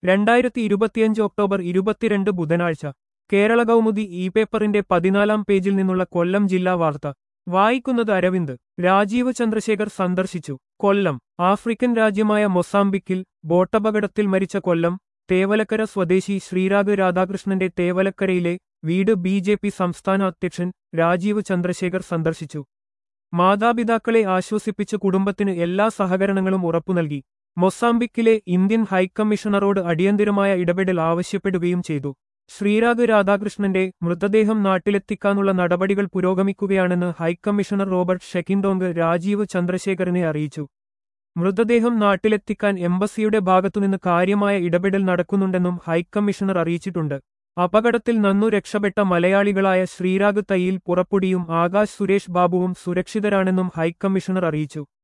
രണ്ടായിരത്തി ഇരുപത്തിയഞ്ച് ഒക്ടോബർ ഇരുപത്തിരണ്ട് ബുധനാഴ്ച കേരള കൗമുദി ഇ പേപ്പറിന്റെ പതിനാലാം പേജിൽ നിന്നുള്ള കൊല്ലം ജില്ലാ വാർത്ത വായിക്കുന്നത് അരവിന്ദ് രാജീവ് ചന്ദ്രശേഖർ സന്ദർശിച്ചു കൊല്ലം ആഫ്രിക്കൻ രാജ്യമായ മൊസാംബിക്കിൽ ബോട്ടപകടത്തിൽ മരിച്ച കൊല്ലം തേവലക്കര സ്വദേശി ശ്രീരാഗ് രാധാകൃഷ്ണന്റെ തേവലക്കരയിലെ വീട് ബി ജെ പി സംസ്ഥാന അധ്യക്ഷൻ രാജീവ് ചന്ദ്രശേഖർ സന്ദർശിച്ചു മാതാപിതാക്കളെ ആശ്വസിപ്പിച്ച് കുടുംബത്തിന് എല്ലാ സഹകരണങ്ങളും ഉറപ്പു നൽകി മൊസാംബിക്കിലെ ഇന്ത്യൻ ഹൈക്കമ്മീഷണറോട് അടിയന്തിരമായ ഇടപെടൽ ആവശ്യപ്പെടുകയും ചെയ്തു ശ്രീരാഗ് രാധാകൃഷ്ണന്റെ മൃതദേഹം നാട്ടിലെത്തിക്കാനുള്ള നടപടികൾ പുരോഗമിക്കുകയാണെന്ന് ഹൈക്കമ്മീഷണർ റോബർട്ട് ഷെക്കിൻഡോങ് രാജീവ് ചന്ദ്രശേഖരനെ അറിയിച്ചു മൃതദേഹം നാട്ടിലെത്തിക്കാൻ എംബസിയുടെ ഭാഗത്തുനിന്ന് കാര്യമായ ഇടപെടൽ നടക്കുന്നുണ്ടെന്നും ഹൈക്കമ്മീഷണർ അറിയിച്ചിട്ടുണ്ട് അപകടത്തിൽ നന്നു രക്ഷപ്പെട്ട മലയാളികളായ ശ്രീരാഗ് തയ്യിൽ പുറപ്പൊടിയും ആകാശ് സുരേഷ് ബാബുവും സുരക്ഷിതരാണെന്നും ഹൈക്കമ്മീഷണർ അറിയിച്ചു